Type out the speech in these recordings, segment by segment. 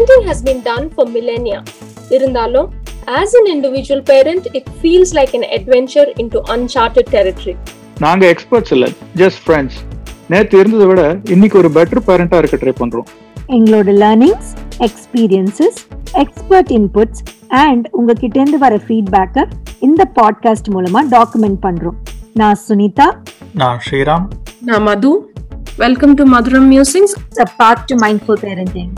Parenting has been done for millennia. இருந்தாலும் as an individual parent, it feels like an adventure into uncharted territory. நாங்க experts இல்ல just friends நேத்து இருந்ததை விட இன்னைக்கு ஒரு பெட்டர் பேரண்டா இருக்க ட்ரை பண்றோம் எங்களோட learnings experiences expert inputs and உங்ககிட்ட இருந்து வர ஃபீட்பேக்கை இந்த பாட்காஸ்ட் மூலமா டாக்குமெண்ட் பண்றோம் நான் சுனிதா நான் ஸ்ரீராம் நான் Madhu welcome to Madhuram musings a path to mindful parenting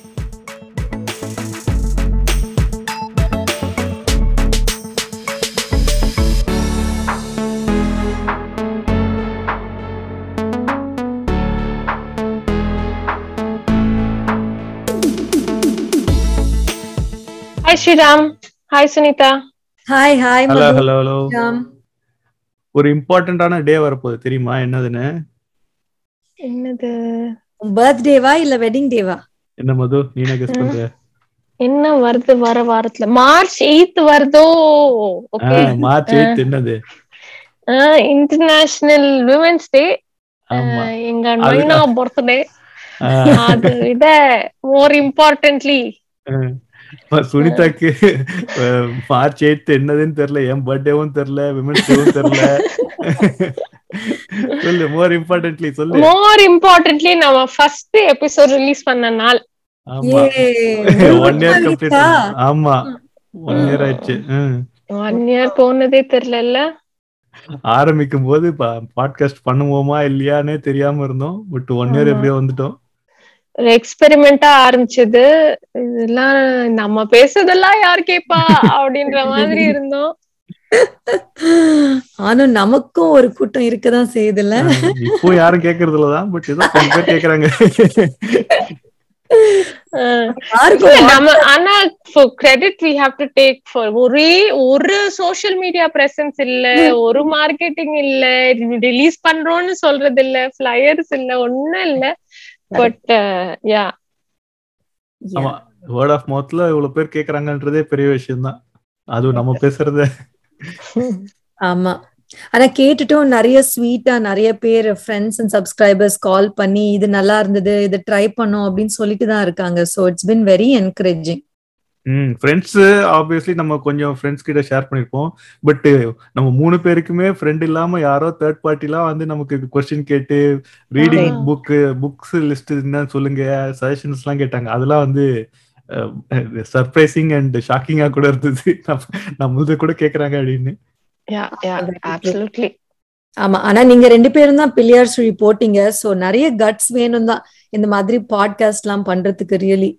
hi Sriram hi Sunitha hi hi hello hello hello ஒரு இம்பார்ட்டன்டான டே வரப்போகுது தெரியுமா என்னதுன்னு என்னது பர்த்டேவா இல்ல வெட்டிங் டேவா என்ன மது நீனே கெஸ் பண்ற என்ன வருது வர வாரத்துல மார்ச் எயித் வருதோ ஓகே மார்ச் எயித் என்னது இன்டர்நேஷனல் விமென்ஸ் டே ஆமா எங்க அது- நொய்னா பர்த்டே ஆ, அது விட மோர் இம்பார்ட்டன்ட்லி ஆ, சுனிதாக்கு அஹ், மார்ச் எயித் என்னதுன்னு தெரியல என் பர்த்டேவும் தெரியல விமன்ஸ் டேவும் தெரியல சொல்லு மோர் இம்பார்ட்டன்ட்லி சொல்லு மோர் இம்பார்ட்டன்ட்லி நம்ம ஃபர்ஸ்ட் எபிசோட் ரிலீஸ் பண்ண நாள் ஆமா ஒன் இயர் கம்ப்ளீட் ஆமா ஒன் இயர் ஆயிடுச்சு ம். ஒன் இயர் போனதே தெரியல ஆரம்பிக்கும் போது பாட்காஸ்ட் பண்ணுவோமா இல்லையானே தெரியாம இருந்தோம் பட் ஒன் இயர் ஆமா. எப்படியோ வந்துட்டோம் ஒரு எக்ஸ்பெரிமெண்டா ஆரம்பிச்சது இதெல்லாம் நம்ம பேசுறதெல்லாம் யார் கேப்பா அப்படின்ற மாதிரி இருந்தோம் ஆனா நமக்கும் ஒரு கூட்டம் இருக்கதான் செய்யுதுல்ல இப்போ யாரும் கேக்குறது இல்லதான் பட் ஏதோ கொஞ்சம் பேர் கேக்குறாங்க அஹ் யாருக்கும் நம்ம ஆனா for credit we have to take for ஒரே ஒரு சோஷியல் மீடியா பிரசன்ஸ் இல்ல ஒரு மார்க்கெட்டிங் இல்ல ரிலீஸ் பண்றோம்னு சொல்றது இல்ல ஃபிளையர்ஸ் இல்ல ஒண்ணும் இல்ல பட் யா ஆமா வேர்ட் ஆஃப் மவுத்ல இவ்வளவு பேர் கேக்குறாங்கன்றதே பெரிய விஷயம் தான் அதுவும் நம்ம பேசுறத ஆமா ஆனா கேட்டுட்டும் நிறைய ஸ்வீட்டா நிறைய பேர் ஃப்ரெண்ட்ஸ் அண்ட் சப்ஸ்கிரைபர்ஸ் கால் பண்ணி இது நல்லா இருந்தது இது ட்ரை பண்ணோம் அப்படின்னு சொல்லிட்டு தான் இருக்காங்க so it's been very encouraging hmm friends obviously நம்ம கொஞ்சம் ஃப்ரெண்ட்ஸ் கிட்ட ஷேர் பண்ணிருப்போம் பட் நம்ம மூணு பேருக்குமே ஃப்ரெண்ட் இல்லாம யாரோ தேர்ட் பார்ட்டிலாம் வந்து நமக்கு கொஸ்டின் கேட்டு reading Right. Book books list என்ன சொல்லுங்க சஜஷன்ஸ் எல்லாம் கேட்டாங்க அதெல்லாம் வந்து சர்ப்ரைசிங் அண்ட் ஷாக்கிங்கா கூட இருந்தது நம்ம நம்மளது கூட கேக்குறாங்க அப்படின்னு யா யா அப்சல்யூட்லி ஆமா ஆனா நீங்க ரெண்டு பேரும் தான் பிள்ளையார் சுழி போட்டீங்க சோ நிறைய கட்ஸ் வேணும் தான் இந்த மாதிரி பாட்காஸ்ட் எல்லாம் பண்றதுக்கு ரியலி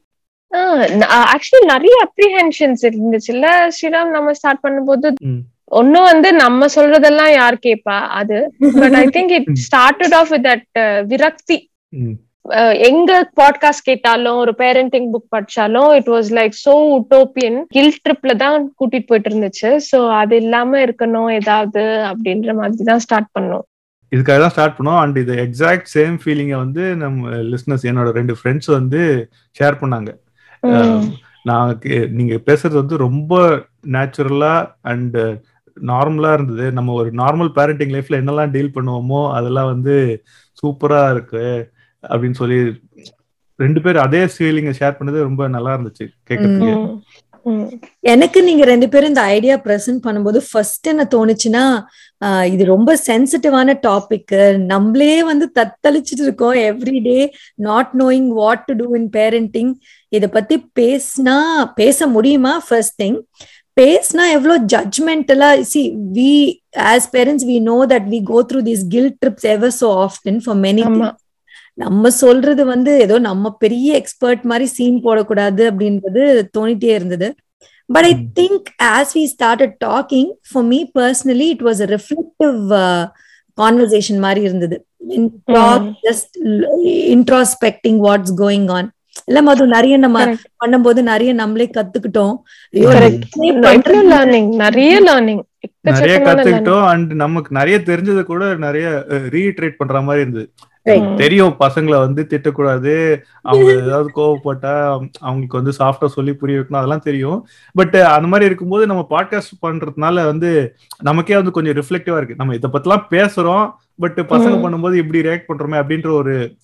ஆக்சுவலி நிறைய அப்ரிஹென்ஷன்ஸ் இருந்துச்சுல்ல ஸ்ரீராம் நம்ம ஸ்டார்ட் பண்ணும்போது ம். ஒண்ணு வந்து நம்ம சொல்றதெல்லாம் யார் கேப்பா அது but I think it started off with that விரக்தி ம். அஹ் எங்க பாட்காஸ்ட் கேட்டாலும் ஒரு பேரண்டிங் புக் படிச்சாலும் it was like so utopian guilt ட்ரிப்ல தான் கூட்டிட்டு போயிட்டு இருந்துச்சு சோ அது இல்லாம இருக்கணும் ஏதாவது அப்படின்ற மாதிரி தான் ஸ்டார்ட் பண்ணோம் இதுக்காக தான் ஸ்டார்ட் பண்ணோம் அண்ட் இது எக்ஸாக்ட் சேம் ஃபீலிங்கை வந்து நம்ம லிஸ்னஸ் என்னோட ரெண்டு ஃப்ரெண்ட்ஸ் வந்து ஷேர் பண்ணாங்க உம். நான் கே- நீங்க பேசுறது வந்து ரொம்ப நேச்சுரலா அண்ட் நார்மலா இருந்தது நம்ம ஒரு நார்மல் பேரண்டிங் லைஃப்ல என்னெல்லாம் டீல் பண்ணுவோமோ அதெல்லாம் வந்து சூப்பரா இருக்கு அப்படின்னு சொல்லி ரெண்டு பேர் அதே ஃபீலிங்கை ஷேர் பண்ணது ரொம்ப நல்லா இருந்துச்சு கேட்கறதுக்கு உம். உம். எனக்கு நீங்க ரெண்டு பேரும் இந்த ஐடியா பிரசன்ட் பண்ணும்போது ஃபர்ஸ்ட் என்ன தோணுச்சுன்னா ஆஹ் இது ரொம்ப சென்சிட்டிவான டாபிக் நம்மளே வந்து தத்தளிச்சுட்டு இருக்கோம் everyday not knowing what to do in parenting இத பத்தி பேசினா பேச முடியுமா ஃபர்ஸ்ட் திங் பேசினா எவ்வளோ ஜட்மெண்டலா see we as parents we know that we go through this guilt trips ever so often for many ஆமா நம்ம சொல்றது வந்து ஏதோ நம்ம பெரிய எக்ஸ்பர்ட் மாதிரி சீன் போடக்கூடாது அப்படின்றது தோணிட்டே இருந்தது but I Mm. Think as we started talking for me personally it was a reflective conversation மாதிரி இருந்தது Mm. Just introspecting what's going on இல்ல மது நிறைய நம்ம Correct. பண்ணும்போது நிறைய நம்மளே கத்துக்கிட்டோம் ஐயோ, Correct. நம்மளே நிறைய பண்றது லேர்னிங் நிறைய லேர்னிங் நிறைய கத்துக்கிட்டோம் அண்ட் நமக்கு நிறைய தெரிஞ்சதை கூட நிறைய ரீட்ரேட் பண்ற மாதிரி இருந்தது Right. தெரியும் பசங்களை வந்து திட்டக்கூடாது அவங்க ஏதாவது கோவப்பட்டா அவங்களுக்கு வந்து சாஃப்டா சொல்லி புரிய வைக்கணும் அதெல்லாம் தெரியும் பட் அந்த மாதிரி இருக்கும்போது நம்ம பாட்காஸ்ட் பண்றதுனால வந்து நமக்கே வந்து கொஞ்சம் ரிஃப்ளெக்டிவா இருக்கு நம்ம இதை பத்திலாம் பேசுறோம் பட் பசங்க ம். பண்ணும்போது இப்படி ரியாக்ட் பண்றோமே அப்படின்ற ஒரு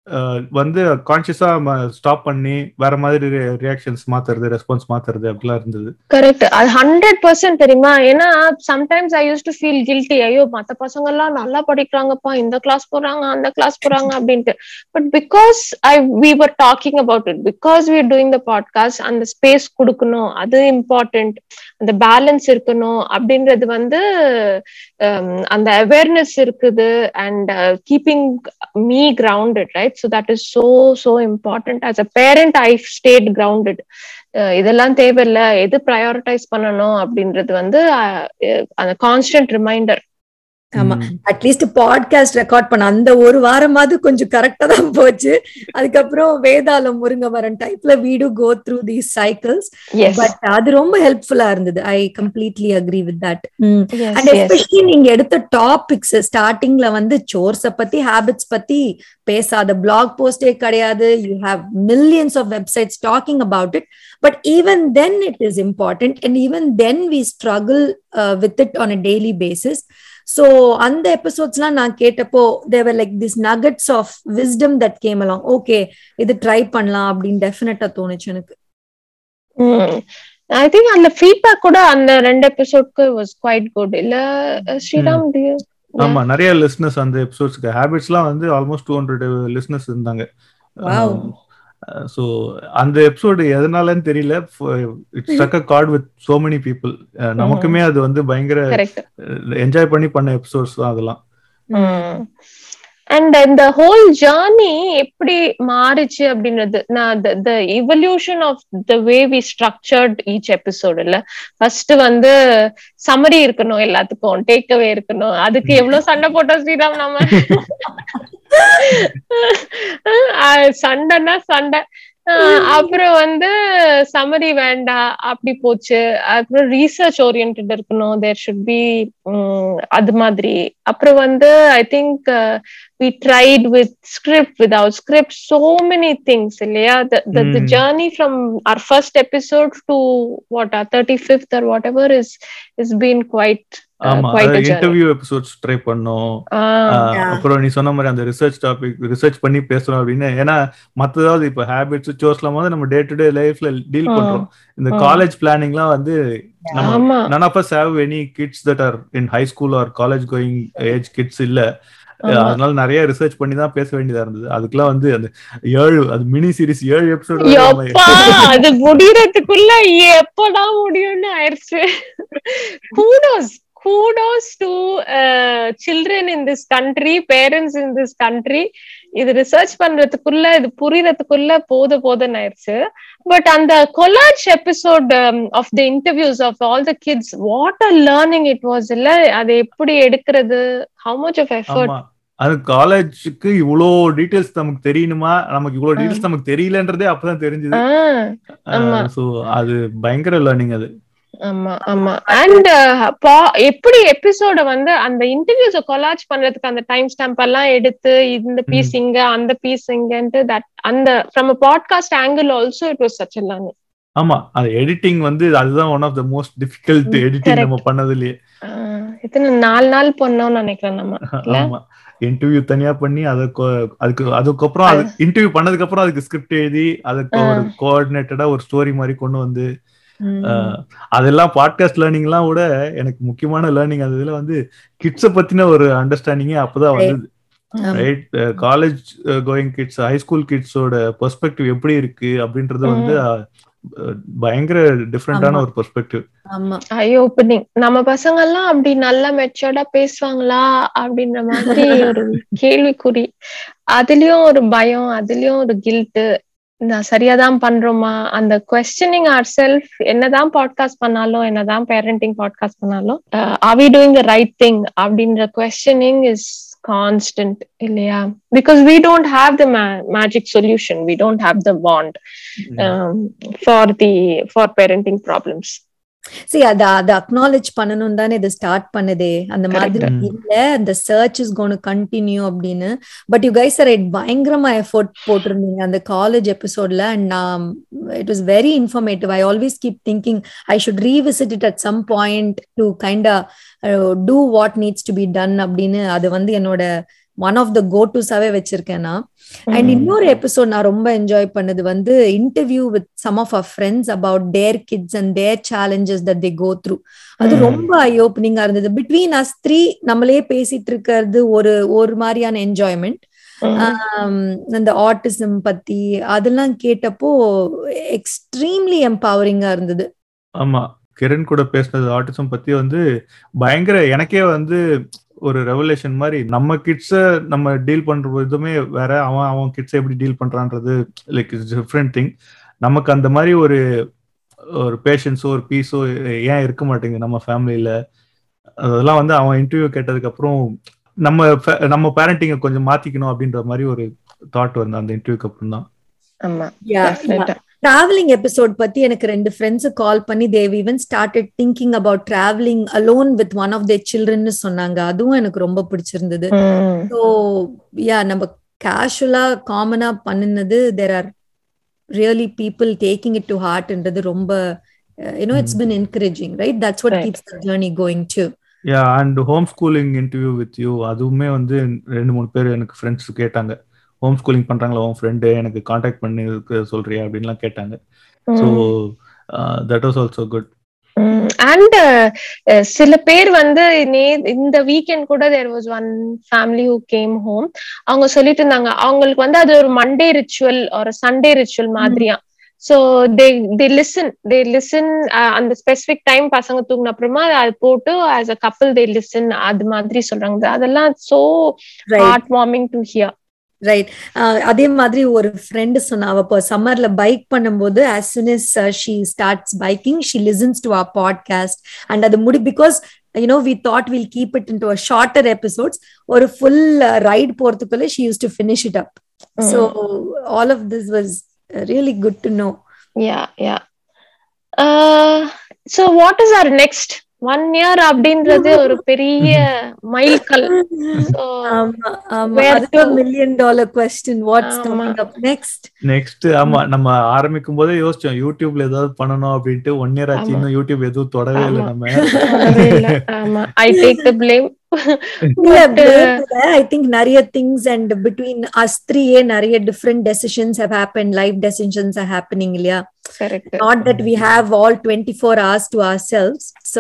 வந்து கான்சியஸா ஸ்டாப் பண்ணி வேற மாதிரி ரியாக்ஷன்ஸ் மாத்துறது ரெஸ்பான்ஸ் மாத்துறது அப்படிலாம் இருந்தது கரெக்ட் அது ஹண்ட்ரட் பர்சன்ட் தெரியுமா ஏன்னா sometimes I used to feel guilty ஐயோ மத்த பசங்க எல்லாம் நல்லா படிக்கிறாங்கப்பா இந்த கிளாஸ் போறாங்க அந்த கிளாஸ் போறாங்க அப்படின்ட்டு but because I we were talking about it because we doing the podcast அந்த ஸ்பேஸ் கொடுக்கணும் அது இம்பார்ட்டன்ட் அந்த பேலன்ஸ் இருக்கணும் அப்படின்றது வந்து அந்த அவேர்னஸ் இருக்குது and keeping me grounded right so that is so so important as a parent I stayed grounded இதெல்லாம் தேவையில்ல எது ப்ரையாரிட்டைஸ் பண்ணணும் அப்படின்றது வந்து அந்த கான்ஸ்டன்ட் ரிமைண்டர் ஆமா அட்லீஸ்ட் பாட்காஸ்ட் ரெக்கார்ட் பண்ண அந்த ஒரு வாரமாவது கொஞ்சம் கரெக்டா தான் போச்சு அதுக்கப்புறம் வேதாளம் முருங்கமரன் டைப்ல வீடு go through these cycles but அது ரொம்ப ஹெல்ப்ஃபுல்லா இருந்தது I completely agree with that and especially நீங்க எடுத்த டாபிக்ஸ் ஸ்டார்டிங்ல வந்து சோர்ஸ பத்தி ஹேபிட்ஸ் பத்தி பேசாத பிளாக் போஸ்டே கிடையாது you have millions of websites talking about it but even then it is important and even then we struggle with it on a daily basis so அந்த எபிசோட்ஸ்லாம் நான் கேட்டப்போ they were like this nuggets of wisdom that came along okay இது try பண்ணலாம் அப்படின்னு டெஃபினட்டா தோணுச்சு எனக்கு ஐ திங்க் அந்த ஃபீட்பேக் கூட அந்த ரெண்டு எபிசோட்க்கு வாஸ் குவைட் குட் இல்ல ஸ்ரீராம் டு ஆமா நிறைய லிஸ்னஸ் அந்த எபிசோட்ஸ்க்கு ஹேபிட்ஸ்லாம் வந்து ஆல்மோஸ்ட் டூ ஹண்ட்ரட் லிஸ்னஸ் இருந்தாங்க ஸோ அந்த எபிசோடு எதனாலன்னு தெரியல it's struck a chord with so many people நமக்குமே அது வந்து பயங்கர என்ஜாய் பண்ணி பண்ண எபிசோட்ஸ் தான் அதெல்லாம் அண்ட் இந்த ஹோல் ஜேர்னி எப்படி மாறுச்சு அப்படின்றது நான் the evolution of the way we structured each episode இல்ல ஃபர்ஸ்ட் வந்து சமரி இருக்கணும் எல்லாத்துக்கும் டேக் அவே இருக்கணும் அதுக்கு எவ்வளவு சண்டை போட்டோம் ஸ்ரீராம் நம்ம சண்டைன்னா சண்டை அப்புறம் வந்து சமரி வேண்டாம் அப்படி போச்சு அப்புறம் ரீசர்ச் ஓரியன்ட் இருக்கணும் தேர் ஷுட் பி அது மாதிரி அப்புறம் வந்து I think we tried with script without script so many things இல்லையா the, the, mm. the journey from our first episode to what our 35th or whatever is is been quite ஆமா interview episodes try பண்ணோம் அப்புறம் நீ சொன்ன மாதிரி அந்த research topic research பண்ணி பேசணும் அப்படின்னு ஏன்னா மத்ததாவது இப்ப ஹேபிட்ஸ் சோர்ஸ்லாம் வந்து நம்ம டே டு டே லைஃப்ல டீல் பண்றோம் இந்த காலேஜ் பிளானிங்லாம் வந்து நம்ம none of us have any kids that are in high school or college going age kids இல்ல அதனால நிறைய ரிசர்ச் பண்ணி தான் பேச வேண்டியதா இருந்தது அதுக்கெல்லாம் வந்து அந்த ஏழு அது மினி சீரிஸ் ஏழு எபிசோடு அது முடியறதுக்குள்ள எப்படா முடியும்னு ஆயிடுச்சு kudos kudos to uh, children in this country parents in this country இது ரிசர்ச் பண்றதுக்குள்ள இது புரியறதுக்குள்ள போத போதுன்னு ஆயிடுச்சு பட் அந்த collage episode of the interviews of all the kids what a learning it was இல்ல அதை எப்படி எடுக்கிறது ஹவு மச் ஆஃப் எஃபர்ட் அது காலேஜுக்கு இவ்வளோ டீடைல்ஸ் நமக்கு தெரியணுமா நமக்கு இவ்வளோ டீடைல்ஸ் நமக்கு தெரியலன்றதே அப்பதான் தெரிஞ்சது ஸோ அது பயங்கர லேர்னிங் அது ஆமா ஆமா அண்ட் எப்படி எபிசோட வந்து அந்த இன்டர்வியூஸ கொலாஜ் பண்றதுக்கு அந்த டைம் ஸ்டாம்ப் எல்லாம் எடுத்து இந்த பீஸ் இங்க அந்த பீஸ் இங்கன்ட்டு தட் அந்த from a podcast angle also it was such எல்லாமே ஆமா அது எடிட்டிங் வந்து அதுதான் one of the most difficult editing நம்ம பண்ணதுலயே இத்தனை நாலு நாள் பண்ணோம்னு நினைக்கிறேன் நம்ம ஆமா இன்டர்வியூ தனியா பண்ணி அதுக்கு அதுக்கு அதுக்கப்புறம் அது இன்டர்வியூ பண்ணதுக்கு அப்புறம் அதுக்கு ஸ்கிரிப்ட் எழுதி அதுக்கு ஒரு கோஆர்டினேட்டடா ஒரு ஸ்டோரி மாதிரி கொண்டு வந்து அதெல்லாம் பாட்காஸ்ட் லேர்னிங் எல்லாம் கூட எனக்கு முக்கியமான லேர்னிங் அது இதுல வந்து கிட்ஸ பத்தின ஒரு அண்டர்ஸ்டாண்டிங்கே அப்பதான் வந்தது right college going kids high school கிட்ஸோட பெர்ஸ்பெக்டிவ் எப்படி இருக்கு அப்படின்றது வந்து பயங்கர டிஃப்ரெண்டான ஒரு பெர்ஸ்பெக்டிவ் ஐ ஓப்பனிங் நம்ம பசங்க எல்லாம் அப்படி நல்லா மெச்சோர்டா பேசுவாங்களா அப்படின்ற மாதிரி ஒரு கேள்விக்குறி அதுலயும் ஒரு பயம் அதுலயும் ஒரு கில்ட்டு நான் சரியாதான் பண்றோமா அந்த கொஸ்டினிங் ஆர் செல்ஃப் என்னதான் பாட்காஸ்ட் பண்ணாலும் என்னதான் பேரண்டிங் பாட்காஸ்ட் பண்ணாலும் are we doing the right thing அப்படின்ற கொஸ்டினிங் இஸ் கான்ஸ்டன்ட் இல்லையா because we don't have the magic solution we don't have the bond for the for parenting problems see அத அத acknowledge பண்ணணும் தானே இது ஸ்டார்ட் பண்ணுதே அந்த மாதிரி இல்ல அந்த சர்ச் இஸ் கோன் கண்டினியூ அப்படின்னு but you guys are it பயங்கரமா எஃபோர்ட் போட்டிருந்தீங்க அந்த காலேஜ் எபிசோட்ல அண்ட் நான் it was very informative I always keep thinking I should revisit it at some point to kind to what needs to be done அப்படின்னு அது வந்து என்னோட one of த கோ டுஸாவே வச்சிருக்கேன் நான் அண்ட் இன்னொரு எபிசோட் நான் ரொம்ப என்ஜாய் பண்ணது வந்து interview with some of our friends about their kids and their challenges that they go through அது Mm. ரொம்ப ஐ ஓப்பனிங்கா இருந்தது பிட்வீன் அஸ் த்ரீ நம்மளே பேசிட்டு இருக்கிறது ஒரு ஒரு மாதிரியான என்ஜாய்மெண்ட் அந்த ஆட்டிசம் பத்தி அதெல்லாம் கேட்டப்போ எக்ஸ்ட்ரீம்லி எம்பவரிங்கா இருந்தது ஆமா கிரண் கூட பேசினது ஆட்டிசம் பத்தி வந்து பயங்கர எனக்கே வந்து ஒரு ரெவலேஷன் மாதிரி நம்ம கிட்ஸ நம்ம டீல் பண்ற விதமே வேற அவன் அவன் கிட்ஸை எப்படி டீல் பண்றான்றது லைக் இட்ஸ் டிஃப்ரெண்ட் திங் நமக்கு அந்த மாதிரி ஒரு ஒரு பேஷன்ஸோ ஒரு பீஸோ ஏன் இருக்க மாட்டேங்குது நம்ம ஃபேமிலியில அதெல்லாம் வந்து அவன் இன்டர்வியூ கேட்டதுக்கு அப்புறம் நம்ம fa- நம்ம பேரண்டிங்கை கொஞ்சம் மாத்திக்கணும் அப்படின்ற மாதிரி ஒரு தாட் வந்து அந்த இன்டர்வியூக்கு அப்புறம் தான் ஆமா Yeah, definite ஆ. டிராவலிங் எபிசோட் பத்தி எனக்கு ரெண்டு ஃப்ரெண்ட்ஸ் கால் பண்ணி they even started thinking about travelling alone with one of the children சொன்னாங்க அதுவும் எனக்கு ரொம்ப பிடிச்சிருந்தது ம். ஸோ யா நம்ம கேஷுவலா காமனா பண்ணினது there are really people taking it to ஹார்ட்ன்றது ரொம்ப you know it's been encouraging right that's what Right. Keeps the journey going to yeah and home schooling interview with you அதுவுமே வந்து ரெண்டு மூணு பேர் எனக்கு ஃப்ரெண்ட்ஸ் கேட்டாங்க ஹோம் ஸ்கூலிங் பண்றாங்களா உன் ஃப்ரெண்டு எனக்கு காண்டாக்ட் பண்ணி இருக்க சொல்றியா அப்படின்லாம் கேட்டாங்க so that was also good and சில பேர் வந்து நே- இந்த வீக்கெண்ட் கூட there was one family who came home அவங்க சொல்லிட்டு இருந்தாங்க அவங்களுக்கு வந்து அது ஒரு மண்டே ரிச்சுவல் ஒரு சண்டே ரிச்சுவல் மாதிரியா so they they listen they listen அந்த ஸ்பெசிபிக் டைம் பசங்க தூங்கின அப்புறமா அது போட்டு ஆஸ் அ கப்பல் தே லிசன் அது மாதிரி சொல்றாங்க அதெல்லாம் so right heart warming to hear right அதே மாதிரி ஒரு ஃப்ரெண்டு சொன்னா அவ இப்போ சம்மர்ல பைக் பண்ணும்போது as soon as uh, she starts biking she listens to our podcast and அது முடி because you know we thought we'll keep it into a shorter episodes ஒரு full uh, ride போறதுக்குள்ள she used to finish it up so all of this was uh, really good to know yeah yeah so what is our next one year அப்படின்றது ஒரு பெரிய மைல்கல் So, ஆமா ஆமா Where அது to? Million dollar question what's ஆமா. Coming up next next ஆமா நம்ம ஆரம்பிக்கும் போதே யோசிச்சோம் யூடியூப்ல ஏதாவது பண்ணணும் அப்படின்ட்டு ஒன் இயர் ஆச்சு ஆமா. இன்னும் யூடியூப் எதுவும் தொடவே இல்லை ஆமா. நம்ம தொடவே இல்ல. ஆமா ஐ டேக் த பிளேம் இல்ல ஐ திங்க் நிறைய திங்ஸ் அண்ட் பிட்வீன் அஸ் த்ரீயே நிறைய different decisions how happen life decisions are happening இல்லையா correct not that we have all twenty four hours to our selves so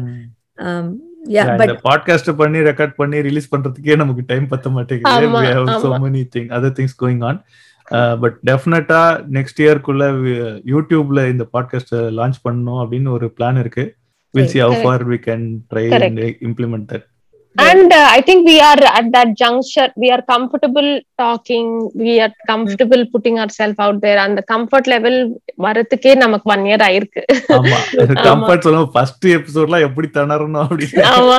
yeah Yeah, but இந்த podcast பண்ணி record பண்ணி release பண்றதுக்கே நமக்கு time பத்த மாட்டேங்குது ஆமா, we have so ஆமா. many thing other things going on but டெஃபினட்டா நெக்ஸ்ட் இயர்க்குள்ள யூடியூப்ல இந்த பாட்காஸ்ட் லான்ச் பண்ணணும் அப்படின்னு ஒரு பிளான் இருக்கு will see how Correct. For we can try Correct. And implement that And uh, I think we are at that juncture. We are comfortable talking. We are comfortable putting ourselves out there. And the comfort level வரதுக்கே நமக்கு one year ஆயிருக்கு ஆமா comfort சொல்லுவோம் first எபிசோட்லாம் எப்படி திணறணும் அப்படின்னு ஆமா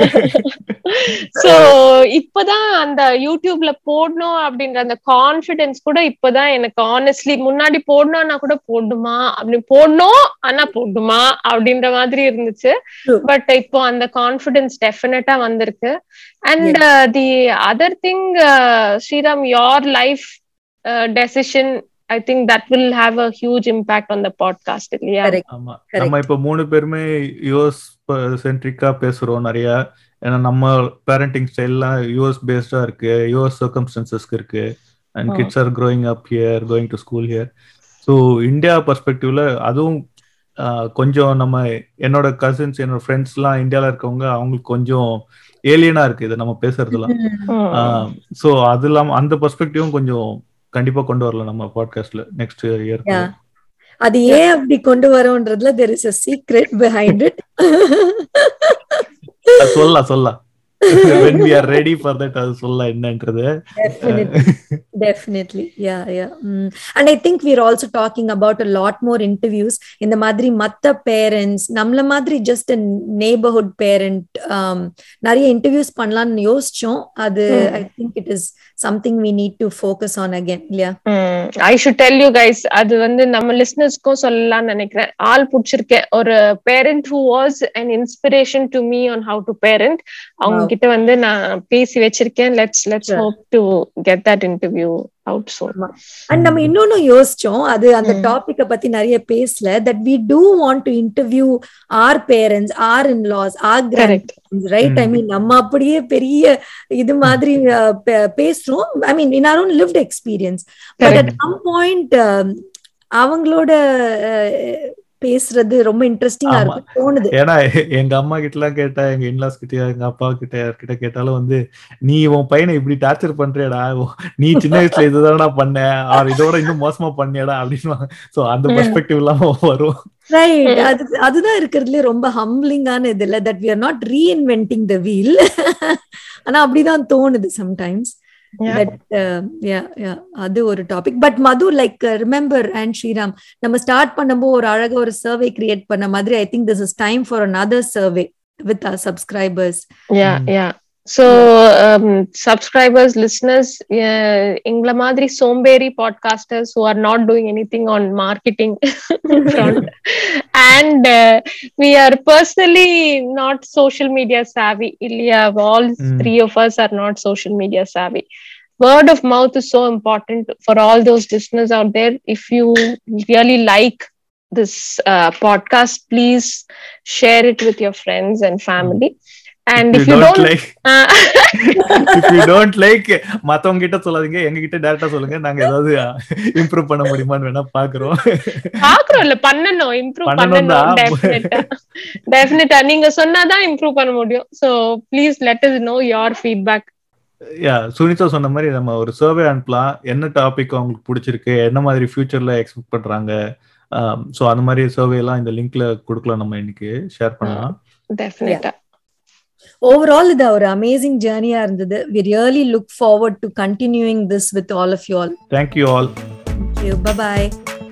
so இப்பதான் அந்த யூடியூப்ல போடணும் அப்படின்ற அந்த கான்பிடன்ஸ் கூட இப்பதான் எனக்கு ஆனஸ்ட்லி முன்னாடி போடணும்னா கூட போடுமா அப்படி போடணும் ஆனா போடுமா அப்படின்ற மாதிரி இருந்துச்சு True. பட் இப்போ அந்த கான்பிடன்ஸ் டெஃபினட்டா வந்திருக்கு and the other thing Sriram your life decision I think that will have a huge impact on the podcast இல்லையா Correct. ஆமா Correct. நம்ம இப்ப மூணு பேருமே யூஎஸ் சென்ட்ரிக்கா பேசுறோம் நிறைய ஏன்னா நம்ம பேரண்டிங் ஸ்டைல்லாம் யூஎஸ் பேஸ்டா இருக்கு யூஎஸ் சர்க்கம்ஸ்டன்சஸ்க்கு இருக்கு and ah. Kids are growing up here going to school here so India பர்ஸ்பெக்டிவ்ல அதுவும் ஆஹ், கொஞ்சம் நம்ம என்னோட கசின்ஸ் என்னோட ஃப்ரெண்ட்ஸ்லாம் இந்தியாவில் இருக்கவங்க அவங்களுக்கு கொஞ்சம் ஏலியனா இருக்கு இது நம்ம பேசுறதுலாம் ஸோ அது இல்லாம அந்த பர்ஸ்பெக்டிவும் கொஞ்சம் கண்டிப்பா கொண்டு வரலாம் நம்ம பாட்காஸ்ட்ல நெக்ஸ்ட் இயர் Yeah. அது ஏன் அப்படி கொண்டு வரோன்றதுல there is a secret behind it சொல்லலாம் சொல்லலாம் when we are ready for that அது சொல்லலாம் என்னன்றது Definitely. Definitely. Yeah, yeah. Mm. And I think we're also talking about a lot more interviews இந்த மாதிரி மத்த பேரண்ட்ஸ் நம்மள மாதிரி just a neighborhood parent um, நிறைய இன்டர்வியூஸ் பண்ணலாம்னு யோசிச்சோம் அது Mm. I think it is something we need to focus on again இல்லையா I should tell you guys அது வந்து நம்ம லிஸ்னர்ஸ்க்கும் சொல்லலாம்னு நினைக்கிறேன் ஆள் பிடிச்சிருக்கேன் ஒரு parent who was an inspiration to me on how to parent அவங்க Wow. கிட்ட வந்து நான் பேசி வச்சிருக்கேன் let's let's Sure. Hope to get that interview out source and நம்ம இன்னொன்னு யோசிச்சோம் அது அந்த ம். டாபிக்க பத்தி நிறைய பேசல that we do want to interview our parents or in laws or grand correct right I ம். மீன் நம்ம அப்படியே பெரிய இது மாதிரி அஹ், பே- பேசுறோம் I mean in our own lived experience but at Correct. Some point அவங்களோட அஹ், பேசுறது ரொம்ப இன்ட்ரெஸ்டிங்கா ஆமா. இருக்கும் தோணுது ஏன்னா எங்க அம்மா கிட்ட எல்லாம் கேட்டா எங்க இன்லாஸ் கிட்டயா எங்க அப்பா கிட்ட யார்கிட்ட கேட்டாலும் வந்து நீ உன் பையனை இப்படி டார்ச்சர் பண்றியடா ஓ, நீ சின்ன வயசுல இதுதானடா பண்ண ஆர் இதோட இன்னும் மோசமா பண்ணியடா அப்படின்னு சோ அந்த ம். பெர்ஸ்பெக்டிவ் இல்லாம வரும் ரைட் ம். அது அதுதான் இருக்கிறதுலே ரொம்ப ஹம்பிளிங்கான இது இல்ல that we are not reinventing the wheel ஆனா அப்படிதான் தோணுது sometimes Yeah. But yeah yeah அது ஒரு topic but Madhu like remember and Sriram நம்ம ஸ்டார்ட் பண்ணும்போது ஒரு அழகா ஒரு சர்வே கிரியேட் பண்ண மாதிரி I think this is time for another survey with our subscribers yeah Mm. yeah so um, subscribers listeners uh, எங்கள மாதிரி சோம்பேறி podcasters who are not doing anything on marketing front and uh, we are personally not social media savvy ilya all Mm. three of us are not social media savvy word of mouth is so important for all those listeners out there if you really like this uh, podcast please share it with your friends and family and if you don't like uh, if you don't like மத்தவங்க கிட்ட சொல்லாதீங்க எங்க கிட்ட டைரக்டா சொல்லுங்க நாங்க ஏதாவது improve பண்ண முடியுமான்னு வேணா பாக்குறோம் பாக்குறோம் இல்ல பண்ணணும் இம்ப்ரூவ் பண்ணணும் பண்ணணும் தான். டெஃபினட்டா டெஃபினட்டா நீங்க சொன்னாதான் இம்ப்ரூவ் பண்ண முடியும் so please let us know your feedback yeah Sunitha சொன்ன மாதிரி நம்ம ஒரு சர்வே அனுப்பலாம் என்ன டாபிக் அவங்களுக்கு பிடிச்சிருக்கு என்ன மாதிரி ஃபியூச்சர்ல எக்ஸ்பெக்ட் பண்றாங்க ஸோ அந்த மாதிரி சர்வே எல்லாம் இந்த லிங்க்ல கொடுக்கலாம் நம்ம இன்னைக்கு ஷேர் பண்ணலாம் டெஃபினட்டா ஓவரால் இது ஒரு அமேசிங் ஜேர்னியா இருந்தது we really look forward to continuing this with all of you all thank you all you bye bye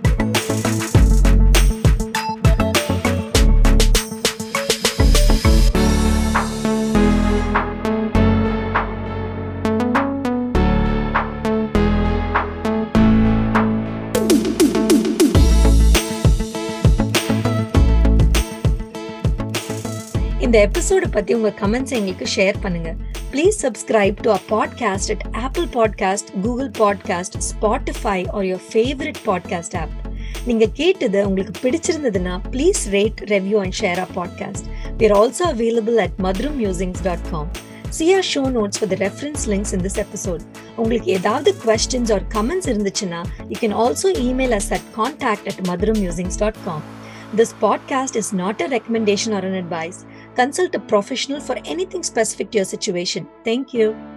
இந்த எபிசோட பத்தி உங்க கமெண்ட்ஸ் எங்களுக்கு ஷேர் பண்ணுங்க please subscribe to a podcast at Apple podcast Google podcast Spotify or your favourite podcast app நீங்க கேட்டது உங்களுக்கு பிடிச்சிருந்ததுன்னா please rate review and share a podcast we are also available at Madhuram musings dot com See our show notes for the reference links in this episode. உங்களுக்கு ஏதாவது questions or comments இருந்துச்சுன்னா you can also email us at contact at madhuramusings.com. This podcast is not a recommendation or an advice. Consult a professional for anything specific to your situation. Thank you.